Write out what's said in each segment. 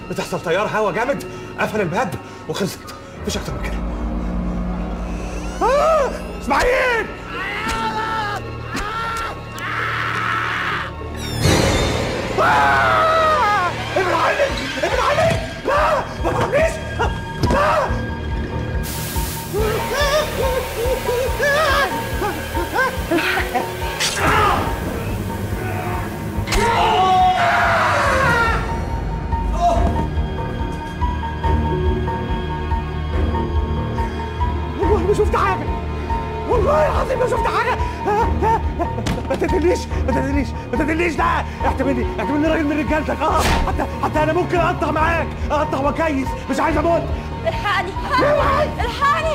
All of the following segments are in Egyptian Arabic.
بتحصل تيار هوا جامد قفل الباب وخلصت مفيش اكتر من كده آه! اسماعيل آه! ابن علي ابن علي لا ما تخليش لا والله ما شفت حاجة والله العظيم ما شفت حاجة ما تدليش ما تدليش ما تدليش لا احتملني احتملني راجل من رجالتك اه حتى حتى انا ممكن اقطع معاك اقطع وكيس مش عايز اموت الحقني اوعي الحقني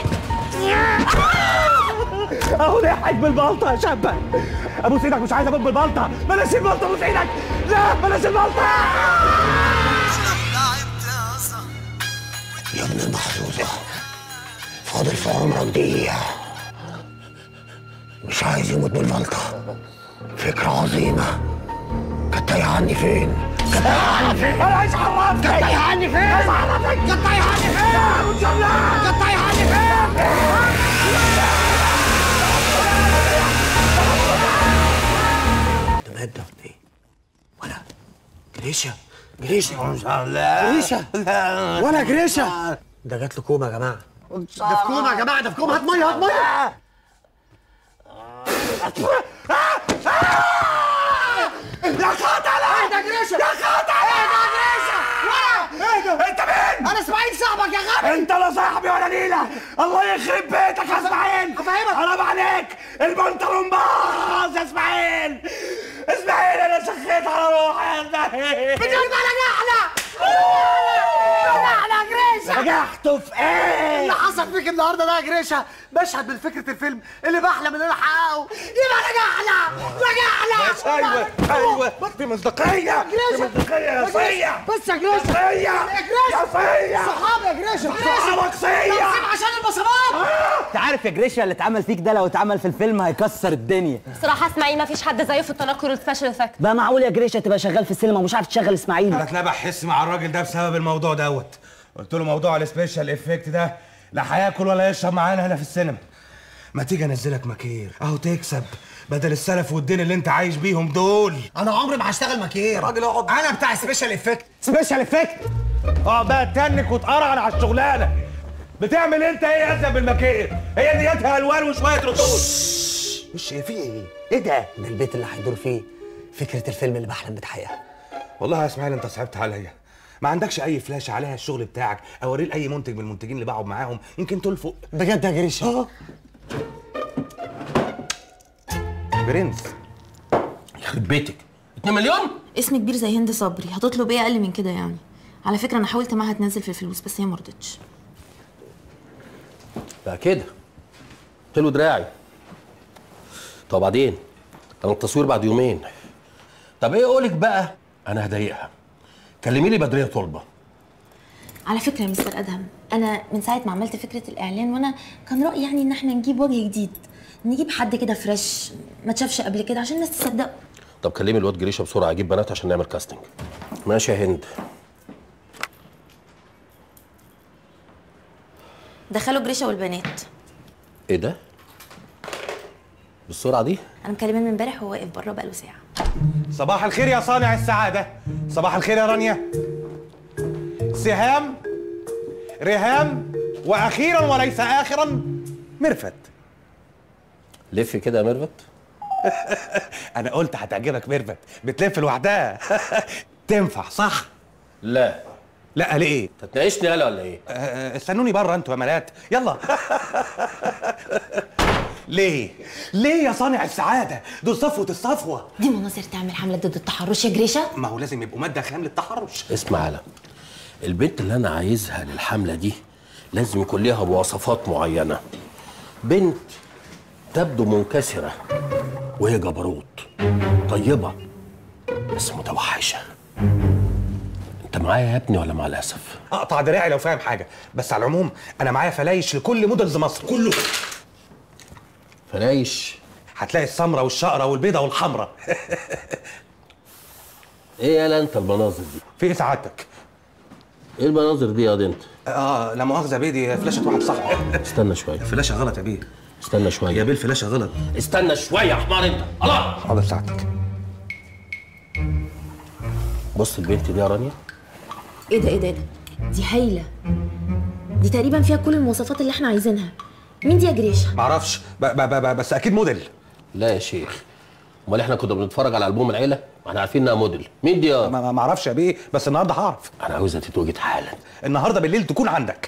اهو ضحك بالبلطة يا شابة ابوس ايدك مش عايز اموت بالبلطة بلاش البلطة ابوس ايدك لا بلاش البلطة يا ابن المحظوظة فاضل في عمرك دقيقة مش عايز يموت بالبلطة فكرة عظيمة كانت تايهة عني فين؟ كانت تايهة عني فين؟ انا عايز اعرفك كانت تايهة عني فين؟ عايز اعرفك كانت تايهة عني فين؟ كانت تايهة عني فين؟ ده مات ده ولا ايه؟ ولا جريشة جريشة جريشة ولا جريشة ده جات له كوما يا جماعة ده في كوما يا جماعة ده في كوما هات مية هات مية يا قاتل ايه ده جريشة يا قاتل ايه ده جريشة ولا ايه ده انت مين؟ انا اسماعيل صاحبك يا غبي انت لا صاحبي ولا نيلة الله يخرب بيتك يا اسماعيل افهمك. حرام عليك البنطلون باظ يا اسماعيل اسماعيل انا شخيت على روحي يا اسماعيل بتجيب على جحلة جحلة جريشة نجحتوا في ايه؟ اللي حصل فيك النهارده ده يا جريشة مشهد من فكرة الفيلم اللي بحلم ان انا احققه يبقى نجحلة نجحلة ايوه ايوه دي مصداقية دي مصداقية يا صيع بس يا جريشة صيع يا جريشة يا صيع صحابي يا جريشة صحابك صيع عشان البصمات انت عارف يا جريشة اللي اتعمل فيك ده لو اتعمل في الفيلم هيكسر الدنيا بصراحة اسماعيل ما فيش حد زيه في التنكر والسبيشال افكت بقى معقول يا جريشة تبقى شغال في السينما ومش عارف تشغل اسماعيل انا اتلبح حس مع الراجل ده بسبب الموضوع دوت قلت له موضوع السبيشال افكت ده لا هياكل ولا يشرب معانا هنا في السينما ما تيجي انزلك مكير اهو تكسب بدل السلف والدين اللي انت عايش بيهم دول انا عمري ما هشتغل مكير راجل اقعد انا بتاع سبيشال افكت سبيشال افكت اقعد بقى تنك وتقرعن على الشغلانه بتعمل انت ايه يا ابني بالمكير هي نيتها الوان وشويه رطوبه مش في ايه؟ ايه ده؟ ده البيت اللي هيدور فيه فكرة الفيلم اللي بحلم بتحققها والله يا اسماعيل انت صعبت عليا ما عندكش اي فلاشه عليها الشغل بتاعك اوريه لاي منتج من المنتجين اللي بقعد معاهم يمكن تلفق بجد يا جريشة اه برنس يخرب بيتك 2 مليون اسم كبير زي هند صبري هتطلب ايه اقل من كده يعني على فكره انا حاولت معاها تنزل في الفلوس بس هي مرضتش بقى كده قلت له دراعي طب بعدين انا التصوير بعد يومين طب ايه قولك بقى انا هضايقها كلمي لي بدريه طلبه على فكره يا مستر ادهم انا من ساعه ما عملت فكره الاعلان وانا كان رايي يعني ان احنا نجيب وجه جديد نجيب حد كده فريش ما اتشافش قبل كده عشان الناس تصدقه طب كلمي الواد جريشه بسرعه اجيب بنات عشان نعمل كاستنج ماشي يا هند دخلوا جريشه والبنات ايه ده بالسرعه دي انا مكلماه من امبارح وهو واقف بره بقاله ساعه صباح الخير يا صانع السعاده صباح الخير يا رانيا سهام رهام واخيرا وليس اخرا مرفت لف كده يا ميرفت انا قلت هتعجبك ميرفت بتلف لوحدها تنفع صح لا لا ليه تتناقشني يالا ولا ايه آه، استنوني بره انتوا يا ملات يلا ليه ليه يا صانع السعاده دول صفوه الصفوه دي مناظر تعمل حمله ضد التحرش يا جريشه ما هو لازم يبقوا ماده خام للتحرش اسمع يالا البنت اللي انا عايزها للحمله دي لازم يكون ليها مواصفات معينه بنت تبدو منكسره وهي جبروت طيبه بس متوحشه انت معايا يا ابني ولا مع الاسف اقطع دراعي لو فاهم حاجه بس على العموم انا معايا فلايش لكل موديلز مصر كله فلايش هتلاقي السمرة والشقرة والبيضة والحمرة ايه يالا انت المناظر دي في ايه سعادتك ايه المناظر دي يا انت اه لا مؤاخذه يا بيه دي فلاشه واحد صاحبي استنى شويه الفلاشه غلط يا بيه استنى يا شويه بيه الفلاشه غلط استنى شويه يا حمار انت الله حاضر ساعتك بص البنت دي يا رانيا ايه ده ايه ده ايه ده دي هايله دي تقريبا فيها كل المواصفات اللي احنا عايزينها مين دي يا جريشه معرفش ب- ب- ب- بس اكيد موديل لا يا شيخ امال احنا كنا بنتفرج على البوم العيله ما احنا عارفين انها موديل مين دي يا ما ما- معرفش يا بيه بس النهارده هعرف انا عاوزها تتوجد حالا النهارده بالليل تكون عندك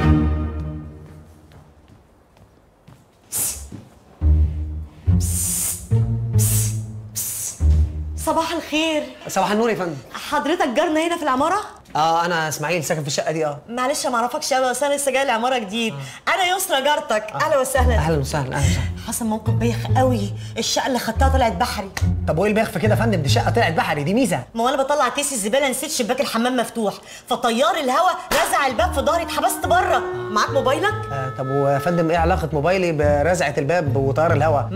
صباح الخير صباح النور يا فندم حضرتك جارنا هنا في العمارة؟ اه انا اسماعيل ساكن في الشقه دي اه معلش ما اعرفكش قوي بس انا لسه جاي العمارة جديد انا يسرا جارتك اهلا وسهلا اهلا وسهلا اهلا وسهلا حصل موقف بايخ قوي الشقة اللي خدتها طلعت بحري طب وايه البيخ في كده يا فندم دي شقه طلعت بحري دي ميزه ما هو انا بطلع كيس الزبالة نسيت شباك الحمام مفتوح فطيار الهوا رزع الباب في ظهري اتحبست بره معاك موبايلك؟ آه طب ويا فندم ايه علاقه موبايلي برزعه الباب وطيار الهواء